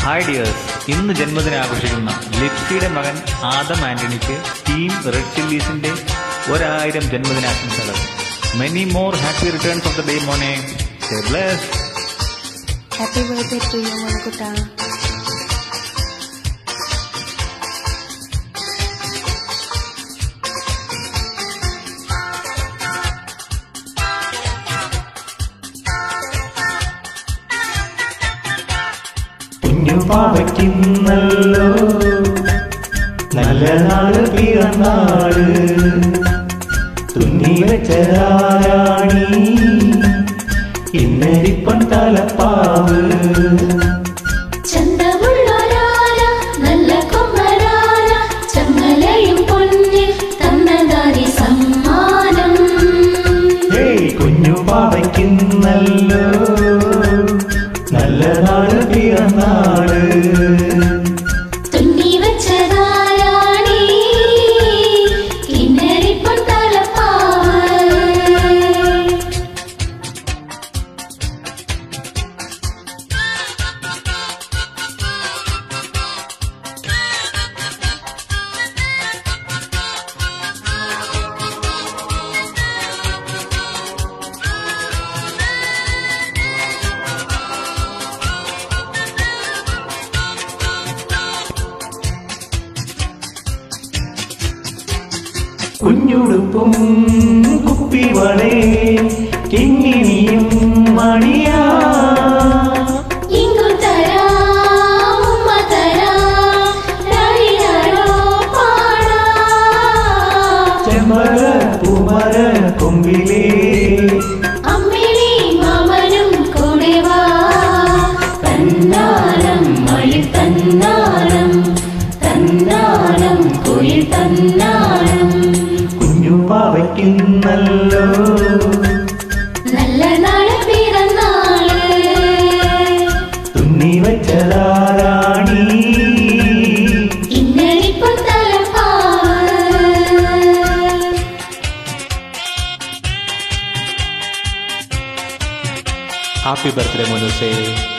hi dears ഇന്ന് ജന്മദിനം ആഘോഷിക്കുന്ന ലിപ്സിയുടെ മകൻ ആദം ആന്റണിക്ക് ടീം റെഡ് ചില്ലീസിന്റെ ഒരായിരം ജന്മദിനാശംസകൾ many more happy returns of the day മോനെ bless happy birthday to you മോനുകുട്ടാ കുഞ്ഞു പാവയ്ക്കുന്നല്ലോ നല്ല നാള് പിറന്നാള് തുന്നി വെച്ചതാരാണി ഇന്നരിപ്പൻ തലപ്പാവ് ചന്തമുള്ളൊരാല നല്ല കൊമ്പരാല ചങ്ങലയും പൊന്നിൽ തന്നതാരി സമ്മാനം ഏയ് കുഞ്ഞു പാവയ്ക്കുന്നല്ലോ നല്ല നാള് പിറന്നാള് തുന്നി വെച്ചതാരാണി കിന്നരിപ്പൊൻ തലപ്പാവ് കുഞ്ഞുടുപ്പും കുപ്പിവളേ കിങ്ങിനിയും മണിയാ ഇങ്ങു തരാം ഉമ്മ തരാം രാരിരാരോ പാടാം ചെമ്പക പൂമര കൊമ്പിലേ അമ്മിണി മാമനും കൂടെ വാ തന്നാരം മയിൽ തന്നാരം തന്നാരം കുയിൽ തന്നാരം കുഞ്ഞു പാവയ്ക്കുന്നല്ലോ നല്ല നാള് പിറന്നാള് തുന്നി വെച്ചതാരാണി ഇന്നടിപ്പും തലപ്പാവ് ഹാപ്പി ബർത്ത്ഡേ മോനുസേ